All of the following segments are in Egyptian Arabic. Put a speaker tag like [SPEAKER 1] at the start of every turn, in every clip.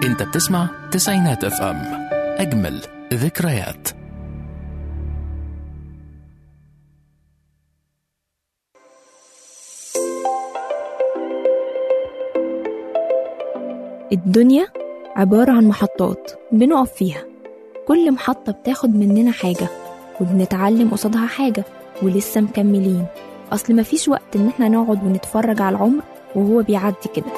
[SPEAKER 1] انت بتسمع تسعينات اف ام اجمل ذكريات
[SPEAKER 2] الدنيا عبارة عن محطات بنقف فيها كل محطة بتاخد مننا حاجة وبنتعلم قصادها حاجة ولسه مكملين أصل مفيش وقت إن احنا نقعد ونتفرج على العمر وهو بيعدي كده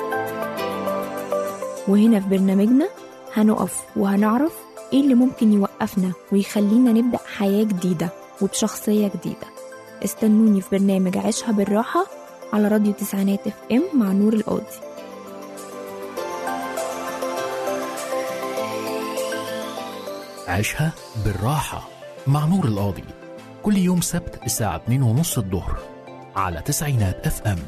[SPEAKER 2] وهنا في برنامجنا هنقف وهنعرف ايه اللي ممكن يوقفنا ويخلينا نبدأ حياة جديدة وبشخصية جديدة استنوني في برنامج عيشها بالراحة على راديو تسعينات اف ام مع نور القاضي
[SPEAKER 1] عيشها بالراحة مع نور القاضي كل يوم سبت الساعة 2 ونص الظهر على تسعينات اف ام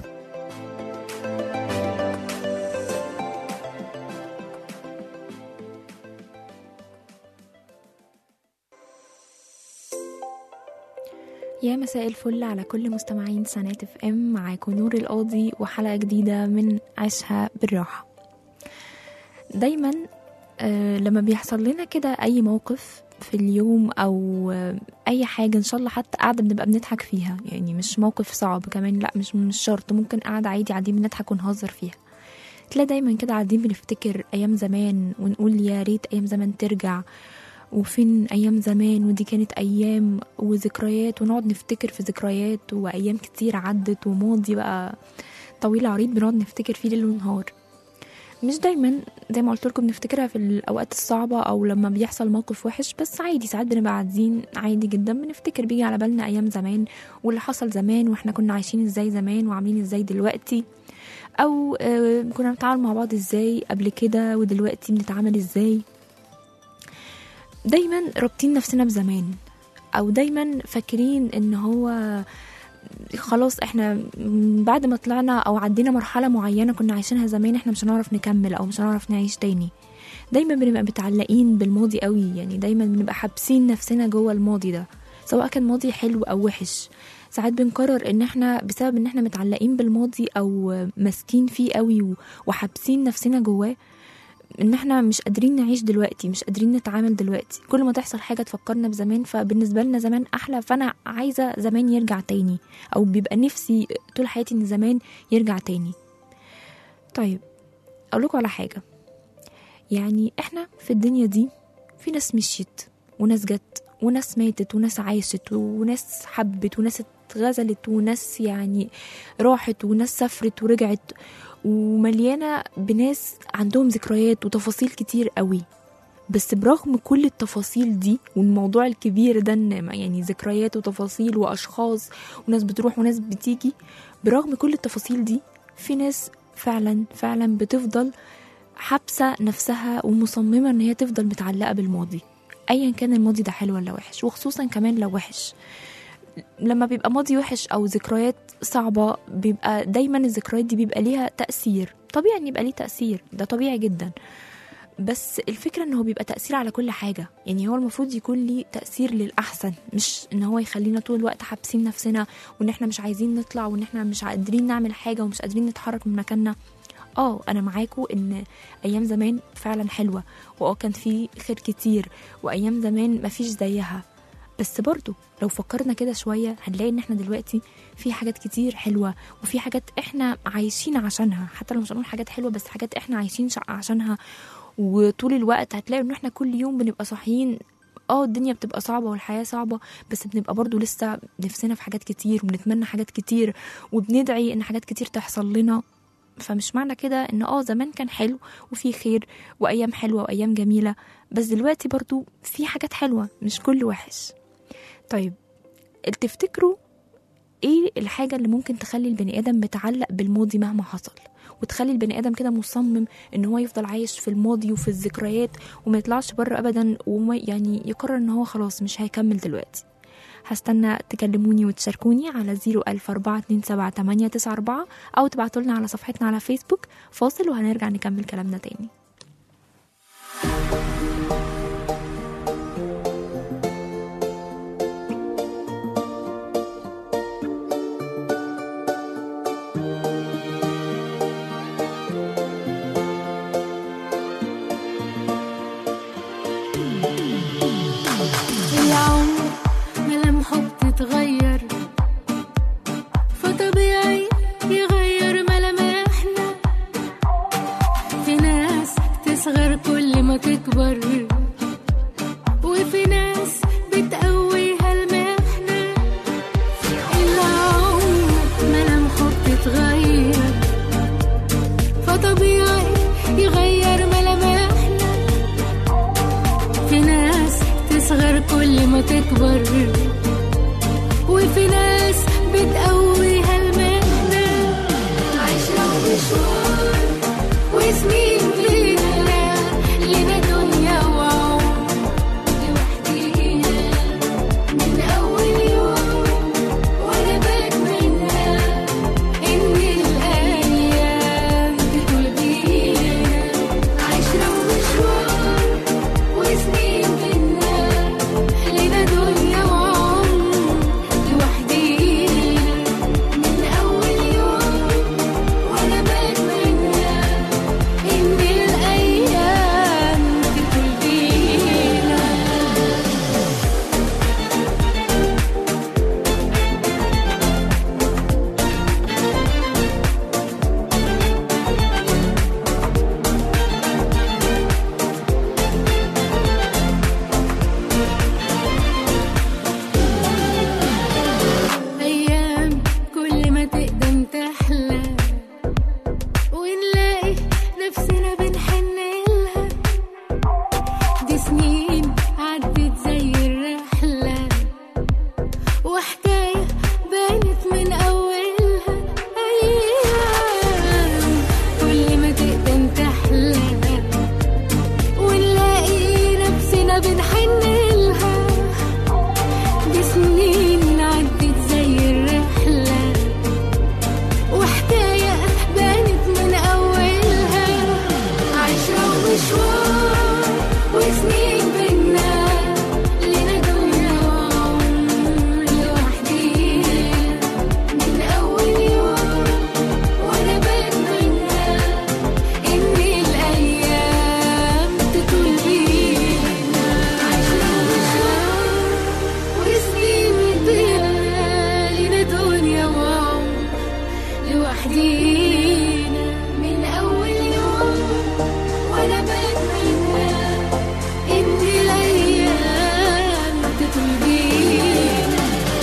[SPEAKER 2] يا مساء الفل على كل مستمعين سنات اف ام معاكم نور القاضي وحلقة جديدة من عيشها بالراحة دايما آه لما بيحصل لنا كده اي موقف في اليوم او آه اي حاجة ان شاء الله حتى قاعدة بنبقى بنضحك فيها يعني مش موقف صعب كمان لا مش مش شرط ممكن قاعدة عادي قاعدين بنضحك ونهزر فيها تلاقي دايما كده قاعدين بنفتكر ايام زمان ونقول يا ريت ايام زمان ترجع وفين ايام زمان ودي كانت ايام وذكريات ونقعد نفتكر في ذكريات وايام كتير عدت وماضي بقى طويل عريض بنقعد نفتكر فيه ليل ونهار مش دايما زي ما قلت لكم بنفتكرها في الاوقات الصعبه او لما بيحصل موقف وحش بس عادي ساعات بنبقى قاعدين عادي جدا بنفتكر بيجي على بالنا ايام زمان واللي حصل زمان واحنا كنا عايشين ازاي زمان وعاملين ازاي دلوقتي او آه، كنا بنتعامل مع بعض ازاي قبل كده ودلوقتي بنتعامل ازاي دايما رابطين نفسنا بزمان او دايما فاكرين ان هو خلاص احنا م- بعد ما طلعنا او عدينا مرحلة معينة كنا عايشينها زمان احنا مش هنعرف نكمل او مش هنعرف نعيش تاني دايما بنبقى متعلقين بالماضي قوي يعني دايما بنبقى حابسين نفسنا جوه الماضي ده سواء كان ماضي حلو او وحش ساعات بنقرر ان احنا بسبب ان احنا متعلقين بالماضي او ماسكين فيه قوي و- وحابسين نفسنا جواه ان احنا مش قادرين نعيش دلوقتي مش قادرين نتعامل دلوقتي كل ما تحصل حاجه تفكرنا بزمان فبالنسبه لنا زمان احلى فانا عايزه زمان يرجع تاني او بيبقى نفسي طول حياتي ان زمان يرجع تاني طيب اقول لكم على حاجه يعني احنا في الدنيا دي في ناس مشيت وناس جت وناس ماتت وناس عاشت وناس حبت وناس اتغزلت وناس يعني راحت وناس سافرت ورجعت ومليانة بناس عندهم ذكريات وتفاصيل كتير قوي بس برغم كل التفاصيل دي والموضوع الكبير ده إن يعني ذكريات وتفاصيل واشخاص وناس بتروح وناس بتيجي برغم كل التفاصيل دي في ناس فعلا فعلا بتفضل حابسة نفسها ومصممة ان هي تفضل متعلقة بالماضي ايا كان الماضي ده حلو ولا وحش وخصوصا كمان لو وحش لما بيبقى ماضي وحش او ذكريات صعبة بيبقى دايما الذكريات دي بيبقى ليها تأثير طبيعي ان يبقى ليه تأثير ده طبيعي جدا بس الفكرة ان هو بيبقى تأثير على كل حاجة يعني هو المفروض يكون ليه تأثير للأحسن مش ان هو يخلينا طول الوقت حابسين نفسنا وان احنا مش عايزين نطلع وان احنا مش قادرين نعمل حاجة ومش قادرين نتحرك من مكاننا اه انا معاكم ان ايام زمان فعلا حلوة واه كان في خير كتير وايام زمان مفيش زيها بس برضو لو فكرنا كده شوية هنلاقي ان احنا دلوقتي في حاجات كتير حلوة وفي حاجات احنا عايشين عشانها حتى لو مش هنقول حاجات حلوة بس حاجات احنا عايشين شع- عشانها وطول الوقت هتلاقي ان احنا كل يوم بنبقى صاحيين اه الدنيا بتبقى صعبة والحياة صعبة بس بنبقى برضو لسه نفسنا في حاجات كتير وبنتمنى حاجات كتير وبندعي ان حاجات كتير تحصل لنا فمش معنى كده ان اه زمان كان حلو وفي خير وايام حلوة وايام جميلة بس دلوقتي برضو في حاجات حلوة مش كل وحش طيب تفتكروا ايه الحاجة اللي ممكن تخلي البني ادم متعلق بالماضي مهما حصل وتخلي البني ادم كده مصمم ان هو يفضل عايش في الماضي وفي الذكريات وما يطلعش بره ابدا وما يعني يقرر ان هو خلاص مش هيكمل دلوقتي هستنى تكلموني وتشاركوني على 004278994 أو تبعتوا لنا على صفحتنا على فيسبوك فاصل وهنرجع نكمل كلامنا تاني
[SPEAKER 3] فطبيعي يغير ملامحنا في ناس تصغر كل ما تكبر وفي ناس بتقويها المهنة عشرة ومشوار وسنين لينا لنا دنيا وعمر لوحدينا من أول يوم وأنا بتمنى إن الأيام تطول بينا عشرة ومشوار وسنين بينا لنا دنيا وعمر لوحدينا من أول يوم وأنا بتمنى إن الأيام تطول بينا أيام كل ما تقدم تحلى ونلاقي نفسنا بنحن لها دي سنين عدت زي الرحلة وحكاية بانت من أولها أيام كل ما تقدم تحلى ونلاقي نفسنا بنحن لها دي سنين عدت زي الرحلة وحكاية بانت من أولها عشرة ومشوار وسنين بينا لنا دنيا وعمر لوحدينا من أول يوم وأنا بتمنى إن الأيام تطول بينا عشرة ومشوار وسنين بينا لنا دنيا وعمر لوحدينا من أول يوم وأنا بتمنى إن الأيام تطول بينا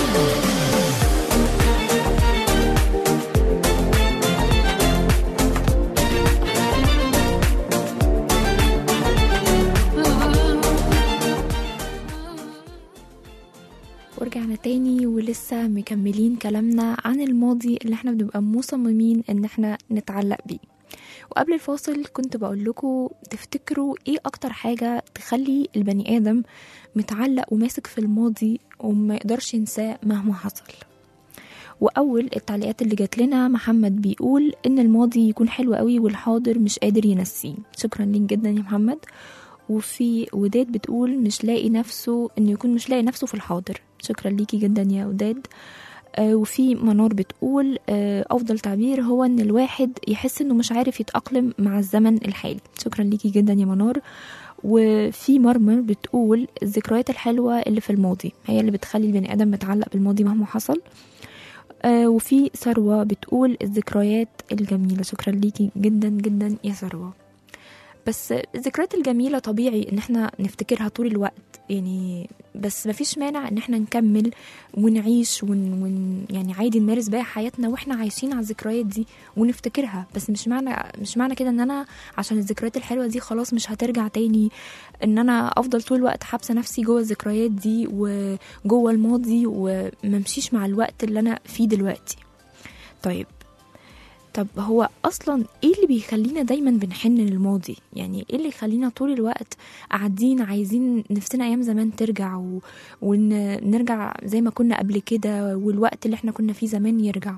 [SPEAKER 2] ورجعنا تاني ولسه مكملين كلامنا عن الماضي اللي احنا بنبقى مصممين ان احنا نتعلق بيه وقبل الفاصل كنت بقول لكم تفتكروا ايه اكتر حاجة تخلي البني ادم متعلق وماسك في الماضي وما يقدرش ينساه مهما حصل واول التعليقات اللي جات لنا محمد بيقول ان الماضي يكون حلو قوي والحاضر مش قادر ينسيه شكرا ليك جدا يا محمد وفي وداد بتقول مش لاقي نفسه انه يكون مش لاقي نفسه في الحاضر شكرا ليكي جدا يا وداد آه وفي منار بتقول آه افضل تعبير هو ان الواحد يحس انه مش عارف يتاقلم مع الزمن الحالي شكرا ليكي جدا يا منار وفي مرمر بتقول الذكريات الحلوة اللي في الماضي هي اللي بتخلي البني آدم متعلق بالماضي مهما حصل آه وفي ثروة بتقول الذكريات الجميلة شكرا ليكي جدا جدا يا ثروة بس الذكريات الجميلة طبيعي ان احنا نفتكرها طول الوقت يعني بس مفيش مانع ان احنا نكمل ونعيش ون, ون يعني عادي نمارس باقي حياتنا واحنا عايشين على الذكريات دي ونفتكرها بس مش معنى مش معنى كده ان انا عشان الذكريات الحلوة دي خلاص مش هترجع تاني ان انا افضل طول الوقت حابسة نفسي جوه الذكريات دي وجوه الماضي وممشيش مع الوقت اللي انا فيه دلوقتي طيب طب هو اصلا ايه اللي بيخلينا دايما بنحن للماضي يعني ايه اللي يخلينا طول الوقت قاعدين عايزين نفسنا ايام زمان ترجع و... ونرجع زي ما كنا قبل كده والوقت اللي احنا كنا فيه زمان يرجع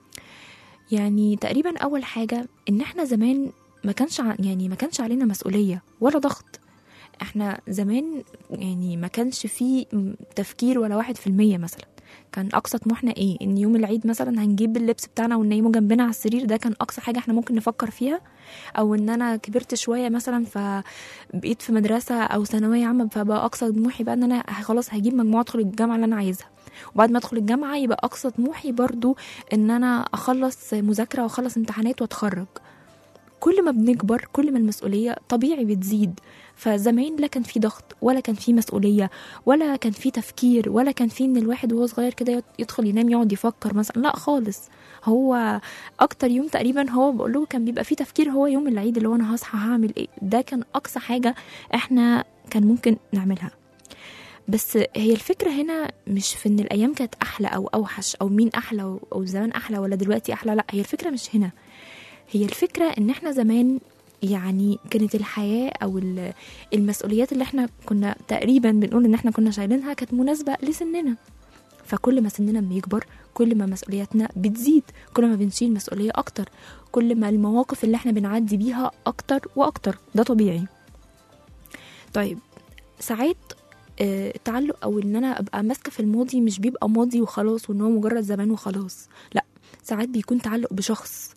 [SPEAKER 2] يعني تقريبا اول حاجه ان احنا زمان ما كانش ع... يعني ما كانش علينا مسؤوليه ولا ضغط احنا زمان يعني ما كانش فيه تفكير ولا واحد في المية مثلا كان اقصى طموحنا ايه ان يوم العيد مثلا هنجيب اللبس بتاعنا وننيمه جنبنا على السرير ده كان اقصى حاجه احنا ممكن نفكر فيها او ان انا كبرت شويه مثلا فبقيت في مدرسه او ثانويه عامه فبقى اقصى طموحي بقى ان انا خلاص هجيب مجموعه ادخل الجامعه اللي انا عايزها وبعد ما ادخل الجامعه يبقى اقصى طموحي برضو ان انا اخلص مذاكره واخلص امتحانات واتخرج كل ما بنكبر كل ما المسؤولية طبيعي بتزيد فزمان لا كان في ضغط ولا كان في مسؤولية ولا كان في تفكير ولا كان في ان الواحد وهو صغير كده يت- يدخل ينام يقعد يفكر مثلا لا خالص هو اكتر يوم تقريبا هو بقول له كان بيبقى فيه تفكير هو يوم العيد اللي هو انا هصحى هعمل ايه ده كان اقصى حاجة احنا كان ممكن نعملها بس هي الفكرة هنا مش في ان الايام كانت احلى او اوحش او مين احلى او أو زمان احلى ولا دلوقتي احلى لا هي الفكرة مش هنا هي الفكرة ان احنا زمان يعني كانت الحياة او ال- المسؤوليات اللي احنا كنا تقريبا بنقول ان احنا كنا شايلينها كانت مناسبة لسننا فكل ما سننا بيكبر كل ما مسؤولياتنا بتزيد كل ما بنشيل مسؤولية اكتر كل ما المواقف اللي احنا بنعدي بيها اكتر واكتر ده طبيعي طيب ساعات آه، التعلق او ان انا ابقى ماسكه في الماضي مش بيبقى ماضي وخلاص وان هو مجرد زمان وخلاص لا ساعات بيكون تعلق بشخص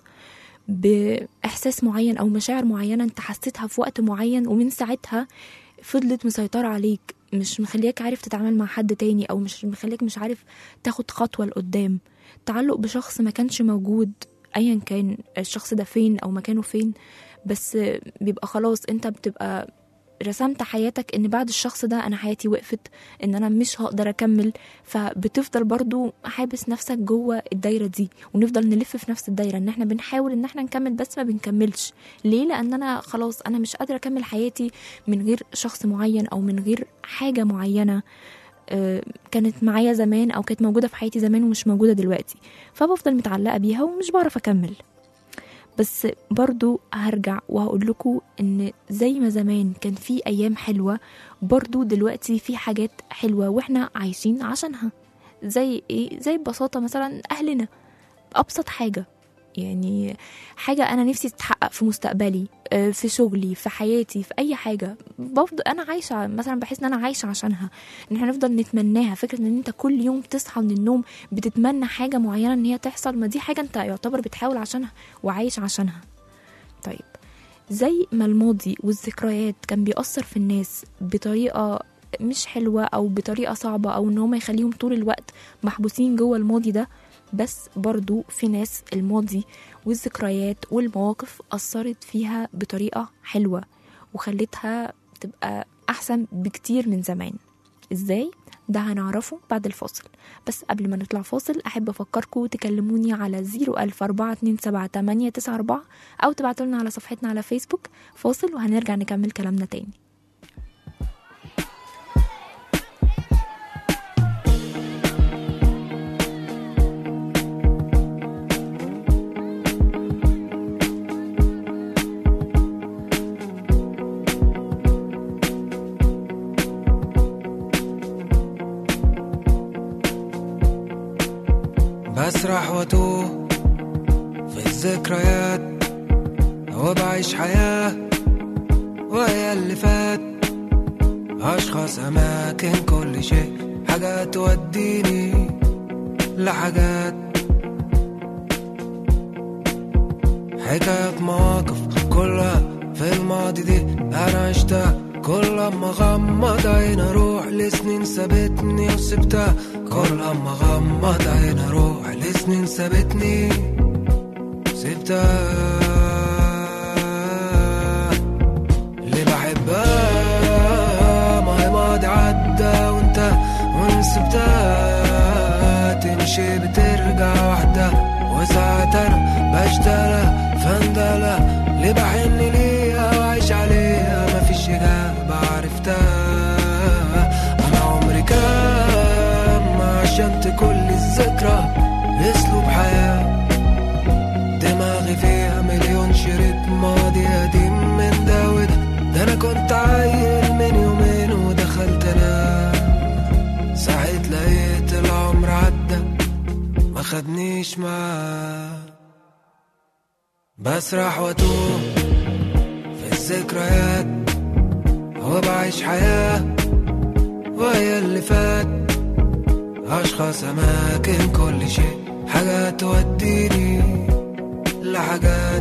[SPEAKER 2] باحساس معين او مشاعر معينه انت حسيتها في وقت معين ومن ساعتها فضلت مسيطره عليك مش مخليك عارف تتعامل مع حد تاني او مش مخليك مش عارف تاخد خطوه لقدام تعلق بشخص ما كانش موجود ايا كان الشخص ده فين او مكانه فين بس بيبقى خلاص انت بتبقى رسمت حياتك ان بعد الشخص ده انا حياتي وقفت ان انا مش هقدر اكمل فبتفضل برضو حابس نفسك جوه الدايره دي ونفضل نلف في نفس الدايره ان احنا بنحاول ان احنا نكمل بس ما بنكملش ليه لان انا خلاص انا مش قادره اكمل حياتي من غير شخص معين او من غير حاجه معينه آه، كانت معايا زمان او كانت موجوده في حياتي زمان ومش موجوده دلوقتي فبفضل متعلقه بيها ومش بعرف اكمل بس برضو هرجع وهقول لكم ان زي ما زمان كان في ايام حلوه برضو دلوقتي في حاجات حلوه واحنا عايشين عشانها زي ايه زي ببساطه مثلا اهلنا ابسط حاجه يعني حاجة أنا نفسي تتحقق في مستقبلي آه، في شغلي في حياتي في أي حاجة بفضل أنا عايشة مثلا بحس إن أنا عايشة عشانها إن احنا نفضل نتمناها فكرة إن أنت كل يوم تصحى من النوم بتتمنى حاجة معينة إن هي تحصل ما دي حاجة أنت يعتبر بتحاول عشانها وعايش عشانها طيب زي ما الماضي والذكريات كان بيأثر في الناس بطريقة مش حلوة أو بطريقة صعبة أو إن هما يخليهم طول الوقت محبوسين جوه الماضي ده بس برضو في ناس الماضي والذكريات والمواقف أثرت فيها بطريقة حلوة وخلتها تبقى أحسن بكتير من زمان إزاي؟ ده هنعرفه بعد الفاصل بس قبل ما نطلع فاصل أحب أفكركم تكلموني على 014278994 أو تبعتولنا على صفحتنا على فيسبوك فاصل وهنرجع نكمل كلامنا تاني
[SPEAKER 4] بسرح واتوه في الذكريات وبعيش حياة وهي اللي فات أشخاص أماكن كل شيء حاجات توديني لحاجات حكايات مواقف كلها في الماضي دي أنا عشتها كل ما غمض عين أروح لسنين سابتني وسبتها كل ما غمض عين أروح لسنين سابتني سبتها اللي بحبها ما هي ماضي عدى وانت وان سبتها تمشي بترجع وحدها وساعات انا بشتغل فندلة اللي بحن ليها وعيش عليها مفيش إجابة عرفتها أنا عمري كام ما عشمت كل الذكرى أسلوب حياة دماغي فيها مليون شريط ماضي قديم من ده وده ده انا كنت عيل من يومين ودخلت انام ساعت لقيت العمر عدى ما خدنيش معاه بسرح واتوه في الذكريات وبعيش حياة وهي اللي فات أشخاص أماكن كل شيء حاجات توديني لحاجات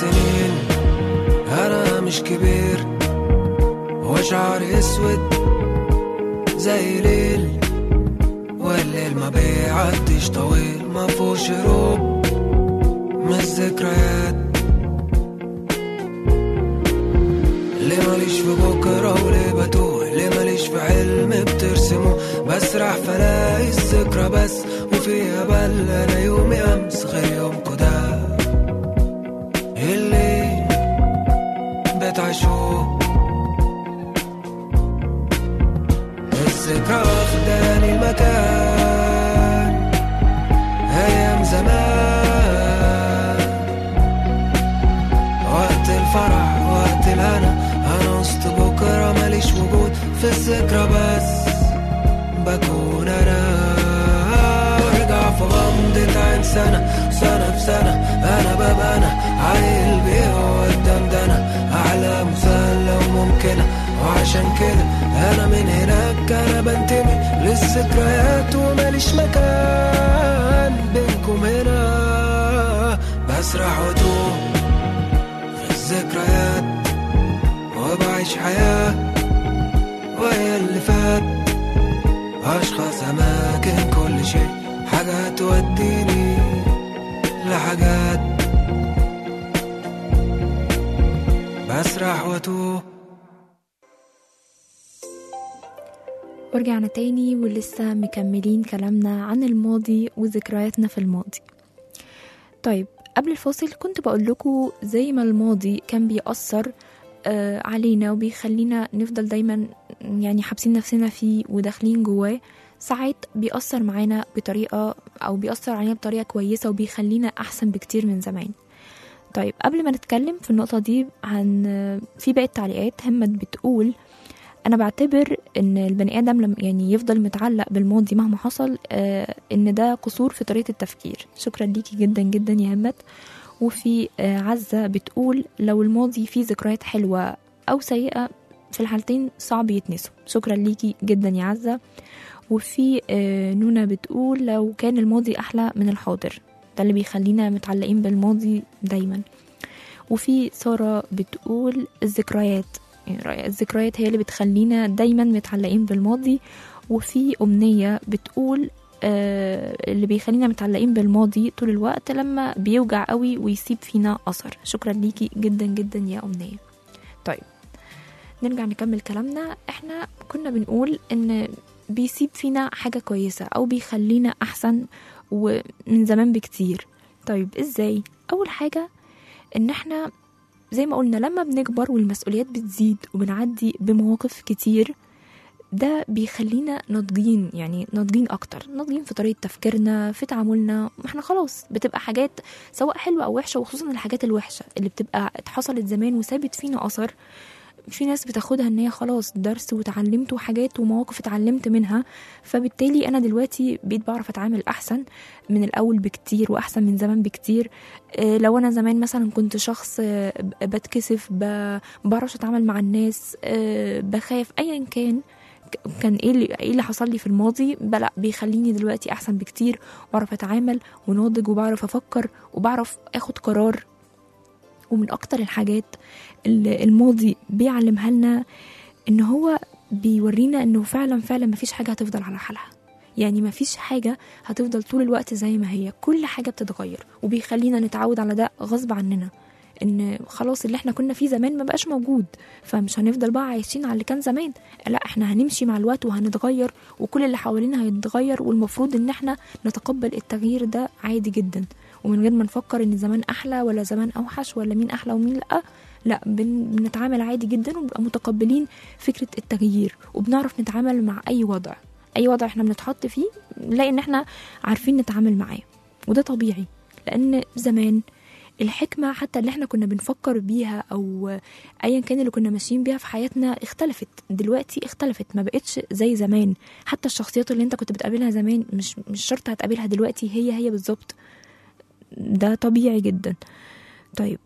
[SPEAKER 4] سنين انا مش كبير وشعري اسود زي ليل والليل ما بيعديش طويل ما فيهوش هروب من الذكريات ليه ماليش في بكرة وليه بتوه ليه ماليش في حلم بترسمه بسرح فلاقي الذكرى بس وفيها بل انا يومي امس غير يومكو ده اللي بتعيشوه الذكرى واخداني المكان ايام زمان وقت الفرح وقت الهنا انا وسط بكره ماليش وجود في الذكرى بس بكون انا وارجع في غمضة عين سنة سنة في سنة انا ببقى انا عيل بيه قدام ده انا احلام سهلة وممكنة وعشان كده انا من هناك انا بنتمي للذكريات وماليش مكان بينكم هنا بسرح واتوه في الذكريات وبعيش حياة وهي اللي فات أشخاص أماكن كل شيء حاجات توديني لحاجات بسرح واتوه
[SPEAKER 2] ورجعنا تاني ولسه مكملين كلامنا عن الماضي وذكرياتنا في الماضي طيب قبل الفاصل كنت بقول لكم زي ما الماضي كان بيأثر آه علينا وبيخلينا نفضل دايما يعني حابسين نفسنا فيه وداخلين جواه ساعات بيأثر معانا بطريقة أو بيأثر علينا بطريقة كويسة وبيخلينا أحسن بكتير من زمان طيب قبل ما نتكلم في النقطة دي عن في باقي التعليقات همت بتقول أنا بعتبر إن البني آدم لما يعني يفضل متعلق بالماضي مهما حصل آه إن ده قصور في طريقة التفكير شكرا ليكي جدا جدا يا همت وفي آه عزة بتقول لو الماضي فيه ذكريات حلوة أو سيئة في الحالتين صعب يتنسوا شكرا ليكي جدا يا عزة وفي آه نونا بتقول لو كان الماضي أحلى من الحاضر ده اللي بيخلينا متعلقين بالماضي دايما وفي سارة بتقول الذكريات يعني رأي- الذكريات هي اللي بتخلينا دايما متعلقين بالماضي وفي أمنية بتقول آه اللي بيخلينا متعلقين بالماضي طول الوقت لما بيوجع قوي ويسيب فينا أثر شكرا ليكي جدا جدا يا أمنية طيب نرجع نكمل كلامنا احنا كنا بنقول ان بيسيب فينا حاجة كويسة أو بيخلينا أحسن ومن زمان بكتير طيب ازاي أول حاجة ان احنا زي ما قلنا لما بنكبر والمسؤوليات بتزيد وبنعدي بمواقف كتير ده بيخلينا ناضجين يعني ناضجين اكتر ناضجين في طريقه تفكيرنا في تعاملنا ما احنا خلاص بتبقى حاجات سواء حلوه او وحشه وخصوصا الحاجات الوحشه اللي بتبقى اتحصلت زمان وسابت فينا اثر في ناس بتاخدها ان هي خلاص درس وتعلمت حاجات ومواقف اتعلمت منها فبالتالي انا دلوقتي بقيت بعرف اتعامل احسن من الاول بكتير واحسن من زمان بكتير آه، لو انا زمان مثلا كنت شخص آه، ب- بتكسف ب- بعرفش اتعامل مع الناس آه، بخاف ايا كان ك- كان ايه اللي ايه اللي حصل لي في الماضي بلا بيخليني دلوقتي احسن بكتير بعرف اتعامل وناضج وبعرف افكر وبعرف اخد قرار ومن اكتر الحاجات اللي الماضي بيعلمها لنا ان هو بيورينا انه فعلا فعلا مفيش حاجه هتفضل على حالها يعني مفيش حاجة هتفضل طول الوقت زي ما هي كل حاجة بتتغير وبيخلينا نتعود على ده غصب عننا ان خلاص اللي احنا كنا فيه زمان ما بقاش موجود فمش هنفضل بقى عايشين على اللي كان زمان لا احنا هنمشي مع الوقت وهنتغير وكل اللي حوالينا هيتغير والمفروض ان احنا نتقبل التغيير ده عادي جدا ومن غير ما نفكر ان زمان احلى ولا زمان اوحش ولا مين احلى ومين لا لا بن... بنتعامل عادي جدا وبنبقى متقبلين فكرة التغيير وبنعرف نتعامل مع اي وضع اي وضع احنا بنتحط فيه نلاقي ان احنا عارفين نتعامل معاه وده طبيعي لان زمان الحكمة حتى اللي احنا كنا بنفكر بيها او ايا كان اللي كنا ماشيين بيها في حياتنا اختلفت دلوقتي اختلفت ما بقتش زي زمان حتى الشخصيات اللي انت كنت بتقابلها زمان مش مش شرط هتقابلها دلوقتي هي هي بالظبط ده طبيعي جدا طيب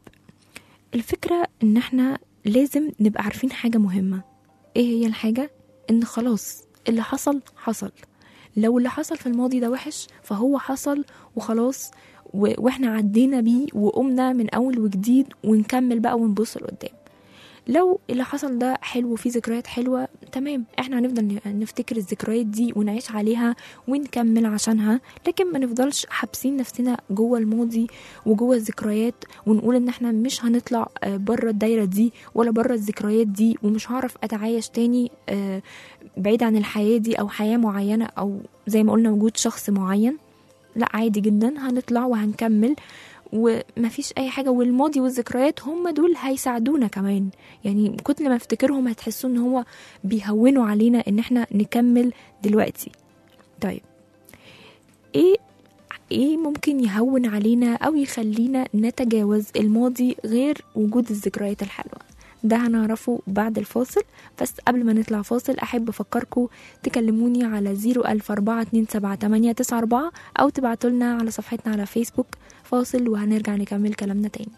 [SPEAKER 2] الفكرة ان احنا لازم نبقى عارفين حاجة مهمة ايه هي الحاجة ان خلاص اللي حصل حصل لو اللي حصل في الماضي ده وحش فهو حصل وخلاص و- واحنا عدينا بيه وقمنا من اول وجديد ونكمل بقى ونبص لقدام لو اللي حصل ده حلو وفيه ذكريات حلوة تمام احنا هنفضل ن- نفتكر الذكريات دي ونعيش عليها ونكمل عشانها لكن ما نفضلش حابسين نفسنا جوه الماضي وجوه الذكريات ونقول ان احنا مش هنطلع آه، بره الدايرة دي ولا بره الذكريات دي ومش هعرف اتعايش تاني آه، بعيد عن الحياة دي او حياة معينة او زي ما قلنا وجود شخص معين لا عادي جدا هنطلع وهنكمل ومفيش اي حاجه والماضي والذكريات هم دول هيساعدونا كمان يعني كل ما افتكرهم هتحسوا ان هو بيهونوا علينا ان احنا نكمل دلوقتي طيب ايه ايه ممكن يهون علينا او يخلينا نتجاوز الماضي غير وجود الذكريات الحلوه ده هنعرفه بعد الفاصل بس قبل ما نطلع فاصل أحب أفكركم تكلموني على 004278894 أو تبعتولنا على صفحتنا على فيسبوك فاصل وهنرجع نكمل كلامنا تاني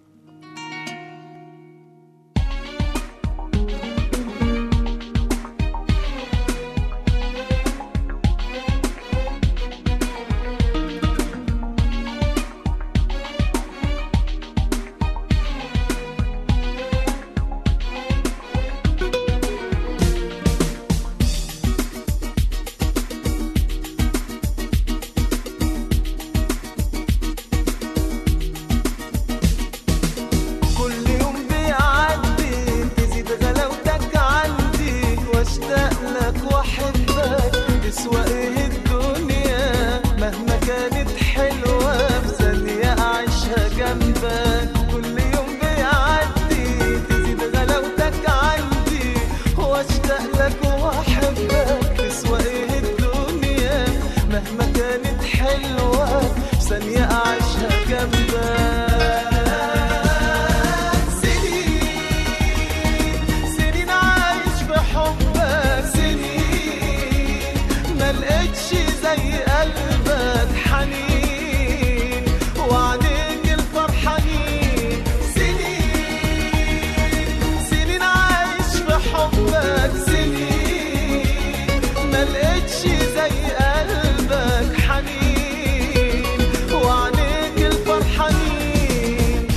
[SPEAKER 5] كل يوم بيعدي تزيد غلاوتك عندي واشتاق لك واحبك تسوى ايه الدنيا مهما كانت حلوة في ثانية اعيشها جنبك كل يوم بيعدي تزيد غلاوتك عندي واشتاق لك واحبك تسوى ايه الدنيا مهما كانت حلوة في ثانية اعيشها جنبك سنين سنين عايش في حبك سنين ما لقيتش زي قلبك حنين وعليك الفرحانين سنين سنين عايش في حبك سنين ما لقيتش زي قلبك حنين وعليك الفرحانين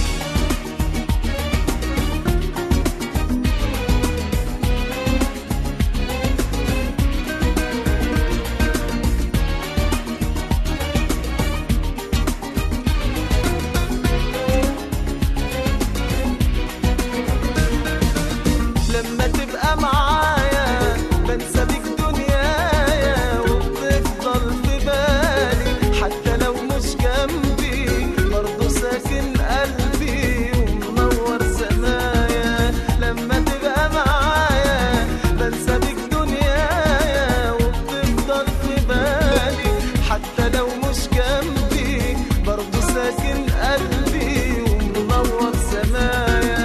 [SPEAKER 5] لما تبقى معايا بنسى بيك دنيايا وبتفضل في بالي حتى لو مش جنبي برضه ساكن قلبي ومنور سمايا لما تبقى معايا بنسى بيك دنيايا وبتفضل في بالي حتى لو مش جنبي برضه ساكن قلبي ومنور سمايا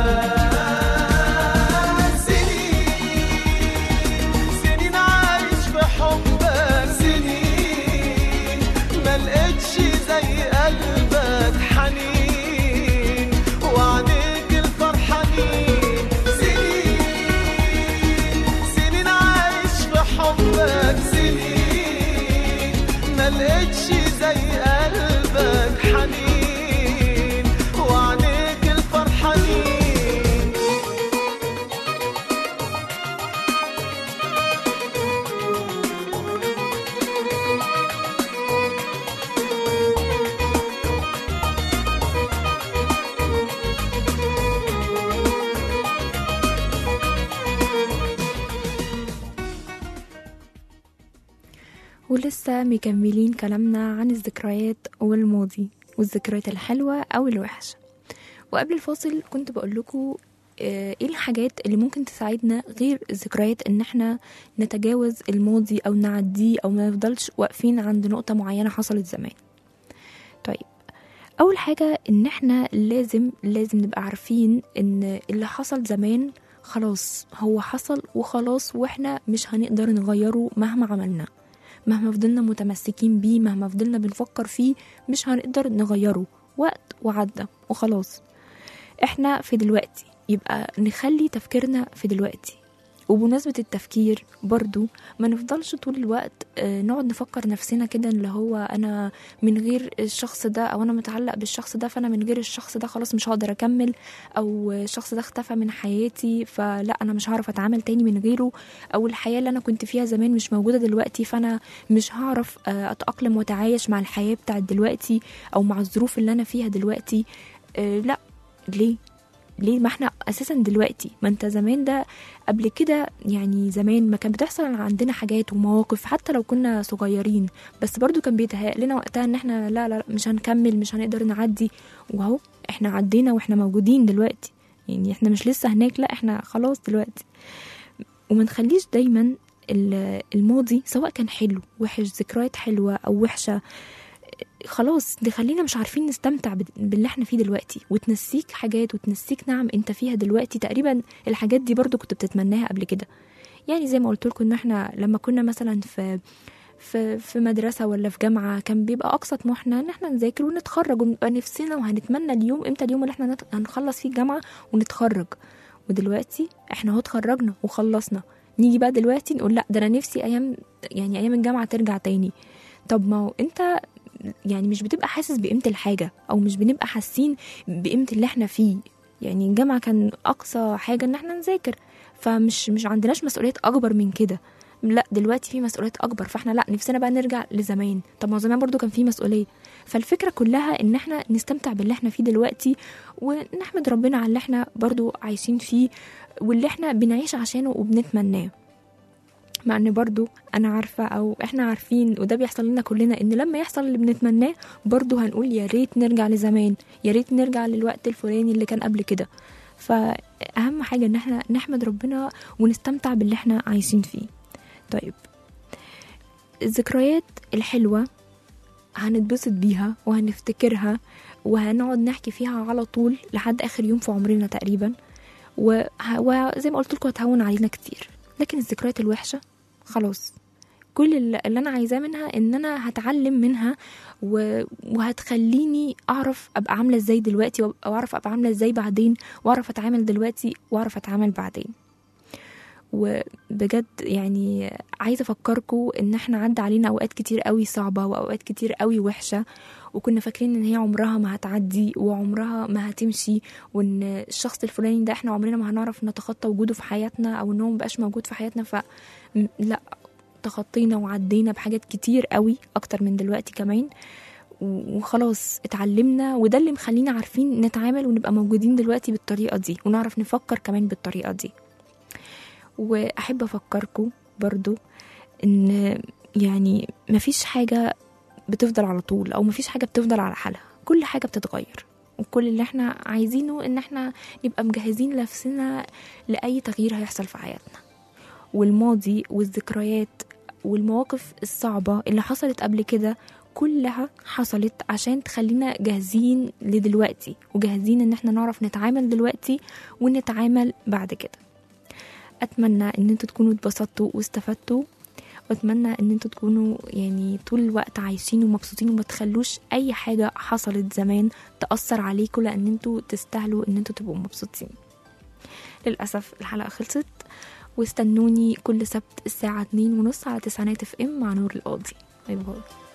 [SPEAKER 5] سنين سنين عايش في حبك سنين ما لقيتش زي قلبك حنين وعليك الفرحانين سنين سنين عايش في حبك سنين ما لقيتش زي قلبك حنين وعليك الفرحانين
[SPEAKER 2] ولسه مكملين كلامنا عن الذكريات والماضي والذكريات الحلوة أو الوحشة وقبل الفاصل كنت بقول لكم ايه الحاجات اللي ممكن تساعدنا غير الذكريات ان احنا نتجاوز الماضي او نعديه او ما نفضلش واقفين عند نقطة معينة حصلت زمان طيب اول حاجة ان احنا لازم لازم نبقى عارفين ان اللي حصل زمان خلاص هو حصل وخلاص واحنا مش هنقدر نغيره مهما عملنا مهما فضلنا متمسكين بيه مهما فضلنا بنفكر فيه مش هنقدر نغيره وقت وعدى وخلاص احنا في دلوقتي يبقى نخلي تفكيرنا في دلوقتي وبمناسبة التفكير برضو ما نفضلش طول الوقت آه، نقعد نفكر نفسنا كده اللي هو أنا من غير الشخص ده أو أنا متعلق بالشخص ده فأنا من غير الشخص ده خلاص مش هقدر أكمل أو الشخص ده اختفى من حياتي فلا أنا مش هعرف أتعامل تاني من غيره أو الحياة اللي أنا كنت فيها زمان مش موجودة دلوقتي فأنا مش هعرف آه، أتأقلم وأتعايش مع الحياة بتاعت دلوقتي أو مع الظروف اللي أنا فيها دلوقتي آه، لا ليه ليه ما احنا اساسا دلوقتي ما انت زمان ده قبل كده يعني زمان ما كان بتحصل عندنا حاجات ومواقف حتى لو كنا صغيرين بس برضو كان بيتهيأ لنا وقتها ان احنا لا لا لا، مش هنكمل مش هنقدر نعدي وهو احنا عدينا واحنا موجودين دلوقتي يعني احنا مش لسه هناك لا احنا خلاص دلوقتي وما نخليش دايما ال- الماضي سواء كان حلو وحش ذكريات حلوة او وحشة خلاص دي خلينا مش عارفين نستمتع بال- باللي احنا فيه دلوقتي وتنسيك حاجات وتنسيك نعم انت فيها دلوقتي تقريبا الحاجات دي برضو كنت بتتمناها قبل كده يعني زي ما قلت لكم ان احنا لما كنا مثلا في في في مدرسة ولا في جامعة كان بيبقى أقصى طموحنا إن احنا نذاكر ونتخرج ونبقى نفسنا وهنتمنى اليوم إمتى اليوم اللي احنا نت- هنخلص فيه الجامعة ونتخرج ودلوقتي احنا اهو اتخرجنا وخلصنا نيجي بقى دلوقتي نقول لا ده أنا نفسي أيام يعني أيام الجامعة ترجع تاني طب ما هو أنت يعني مش بتبقى حاسس بقيمة الحاجة أو مش بنبقى حاسين بقيمة اللي احنا فيه يعني الجامعة كان أقصى حاجة إن احنا نذاكر فمش مش عندناش مسؤوليات أكبر من كده لا دلوقتي في مسؤوليات أكبر فاحنا لا نفسنا بقى نرجع لزمان طب ما هو زمان برضو كان في مسؤولية فالفكرة كلها إن احنا نستمتع باللي احنا فيه دلوقتي ونحمد ربنا على اللي احنا برضو عايشين فيه واللي احنا بنعيش عشانه وبنتمناه مع ان برضو انا عارفه او احنا عارفين وده بيحصل لنا كلنا ان لما يحصل اللي بنتمناه برضو هنقول يا ريت نرجع لزمان يا ريت نرجع للوقت الفلاني اللي كان قبل كده فاهم حاجه ان احنا نحمد ربنا ونستمتع باللي احنا عايشين فيه طيب الذكريات الحلوه هنتبسط بيها وهنفتكرها وهنقعد نحكي فيها على طول لحد اخر يوم في عمرنا تقريبا وه- وزي ما قلت لكم هتهون علينا كتير لكن الذكريات الوحشه خلاص كل اللي اللي انا عايزاه منها ان انا هتعلم منها و... وهتخليني اعرف ابقى عامله ازاي دلوقتي وأب- واعرف ابقى عامله ازاي بعدين واعرف اتعامل دلوقتي واعرف اتعامل بعدين وبجد يعني عايزه افكركم ان احنا عدى علينا اوقات كتير قوي صعبه واوقات كتير قوي وحشه وكنا فاكرين ان هي عمرها ما هتعدي وعمرها ما هتمشي وان الشخص الفلاني ده احنا عمرنا ما هنعرف نتخطى وجوده في حياتنا او ان هو مبقاش موجود في حياتنا ف م- لا تخطينا وعدينا بحاجات كتير قوي اكتر من دلوقتي كمان و- وخلاص اتعلمنا وده اللي مخلينا عارفين نتعامل ونبقى موجودين دلوقتي بالطريقه دي ونعرف نفكر كمان بالطريقه دي واحب افكركم برضو ان يعني مفيش حاجه بتفضل على طول او مفيش حاجه بتفضل على حالها كل حاجه بتتغير وكل اللي احنا عايزينه ان احنا نبقى مجهزين نفسنا لاي تغيير هيحصل في حياتنا والماضي والذكريات والمواقف الصعبة اللي حصلت قبل كده كلها حصلت عشان تخلينا جاهزين لدلوقتي وجاهزين ان احنا نعرف نتعامل دلوقتي ونتعامل بعد كده اتمنى ان انتوا تكونوا اتبسطتوا واستفدتوا واتمنى ان انتوا تكونوا يعني طول الوقت عايشين ومبسوطين وما تخلوش اي حاجه حصلت زمان تاثر عليكم لان انتوا تستاهلوا ان انتوا تبقوا مبسوطين للاسف الحلقه خلصت واستنوني كل سبت الساعه 2 ونص على تسعينات اف ام مع نور القاضي باي باي